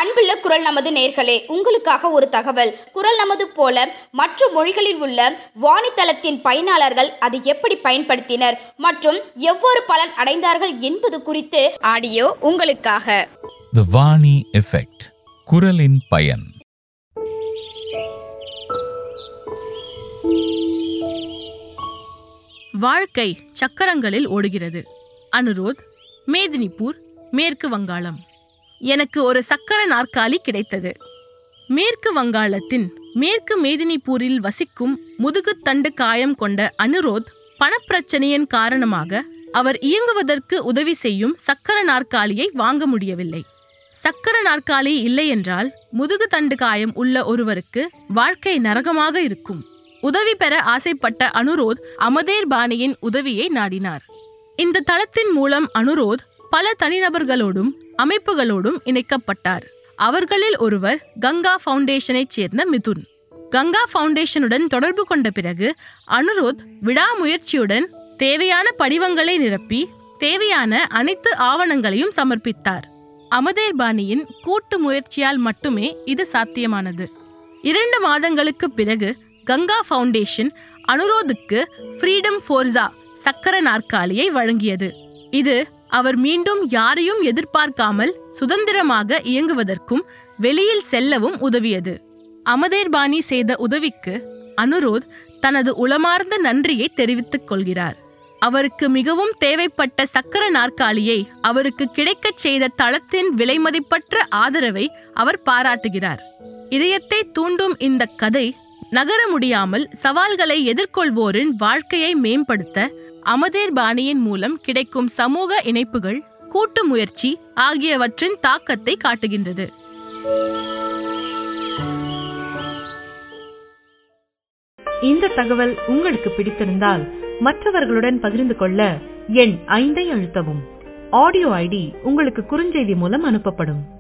அன்புள்ள குரல் நமது நேர்களே உங்களுக்காக ஒரு தகவல் குரல் நமது போல மற்ற மொழிகளில் உள்ள வாணித்தளத்தின் பயனாளர்கள் அதை எப்படி பயன்படுத்தினர் மற்றும் எவ்வாறு பலன் அடைந்தார்கள் என்பது குறித்து ஆடியோ உங்களுக்காக த வாணி எஃபெக்ட் குரலின் பயன் வாழ்க்கை சக்கரங்களில் ஓடுகிறது அனுரோத் மேதினிபூர் மேற்கு வங்காளம் எனக்கு ஒரு சக்கர நாற்காலி கிடைத்தது மேற்கு வங்காளத்தின் மேற்கு மேதினிபூரில் வசிக்கும் முதுகுத்தண்டு காயம் கொண்ட அனுரோத் பணப்பிரச்சனையின் காரணமாக அவர் இயங்குவதற்கு உதவி செய்யும் சக்கர நாற்காலியை வாங்க முடியவில்லை சக்கர நாற்காலி இல்லை என்றால் முதுகு தண்டு காயம் உள்ள ஒருவருக்கு வாழ்க்கை நரகமாக இருக்கும் உதவி பெற ஆசைப்பட்ட அனுரோத் அமதேர் பாணியின் உதவியை நாடினார் இந்த தளத்தின் மூலம் அனுரோத் பல தனிநபர்களோடும் அமைப்புகளோடும் இணைக்கப்பட்டார் அவர்களில் ஒருவர் கங்கா ஃபவுண்டேஷனைச் சேர்ந்த மிதுன் கங்கா ஃபவுண்டேஷனுடன் தொடர்பு கொண்ட பிறகு அனுரோத் விடாமுயற்சியுடன் தேவையான படிவங்களை நிரப்பி தேவையான அனைத்து ஆவணங்களையும் சமர்ப்பித்தார் அமதேர் பாணியின் கூட்டு முயற்சியால் மட்டுமே இது சாத்தியமானது இரண்டு மாதங்களுக்கு பிறகு கங்கா ஃபவுண்டேஷன் அனுரோதுக்கு ஃப்ரீடம் ஃபோர்ஸா சக்கர நாற்காலியை வழங்கியது இது அவர் மீண்டும் யாரையும் எதிர்பார்க்காமல் சுதந்திரமாக இயங்குவதற்கும் வெளியில் செல்லவும் உதவியது அமதேர்பாணி செய்த உதவிக்கு அனுரோத் தனது உளமார்ந்த நன்றியை தெரிவித்துக் கொள்கிறார் அவருக்கு மிகவும் தேவைப்பட்ட சக்கர நாற்காலியை அவருக்கு கிடைக்கச் செய்த தளத்தின் விலைமதிப்பற்ற ஆதரவை அவர் பாராட்டுகிறார் இதயத்தை தூண்டும் இந்த கதை நகர முடியாமல் சவால்களை எதிர்கொள்வோரின் வாழ்க்கையை மேம்படுத்த அமதேர் பாணியின் மூலம் கிடைக்கும் சமூக இணைப்புகள் கூட்டு முயற்சி ஆகியவற்றின் தாக்கத்தை காட்டுகின்றது இந்த தகவல் உங்களுக்கு பிடித்திருந்தால் மற்றவர்களுடன் பகிர்ந்து கொள்ள எண் ஐந்தை அழுத்தவும் ஆடியோ ஐடி உங்களுக்கு குறுஞ்செய்தி மூலம் அனுப்பப்படும்